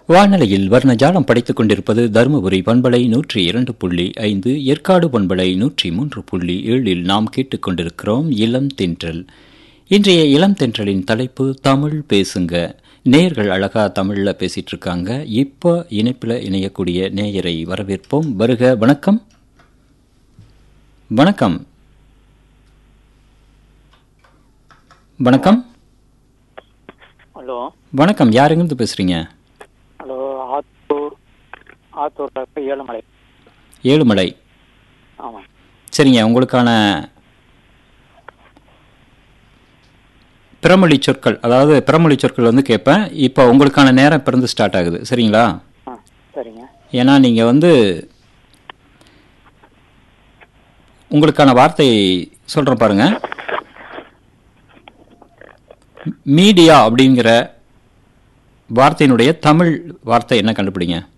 வானலையில் வர்ணஜாலம் படைத்துக் கொண்டிருப்பது தருமபுரி பண்பலை நூற்றி இரண்டு புள்ளி ஐந்து ஏற்காடு பண்பலை நூற்றி மூன்று புள்ளி ஏழில் நாம் கேட்டுக்கொண்டிருக்கிறோம் இளம் தென்றல் இன்றைய இளம் தென்றலின் தலைப்பு தமிழ் பேசுங்க நேயர்கள் அழகா தமிழ்ல பேசிட்டு இருக்காங்க இப்போ இணைப்பில் இணையக்கூடிய நேயரை வரவேற்போம் வருக வணக்கம் வணக்கம் வணக்கம் ஹலோ வணக்கம் யாருங்கிருந்து பேசுறீங்க ஹலோ ஆத்தூர் ஆத்தூர் பக்கம் ஏழுமலை ஏழுமலை ஆமாம் சரிங்க உங்களுக்கான பிறமொழி சொற்கள் அதாவது பிறமொழி சொற்கள் வந்து கேட்பேன் இப்போ உங்களுக்கான நேரம் பிறந்து ஸ்டார்ட் ஆகுது சரிங்களா ஆ சரிங்க ஏன்னா நீங்கள் வந்து உங்களுக்கான வார்த்தை சொல்கிறேன் பாருங்க மீடியா அப்படிங்கிற வார்த்தையினுடைய தமிழ் வார்த்தை என்ன கண்டுபிடிங்க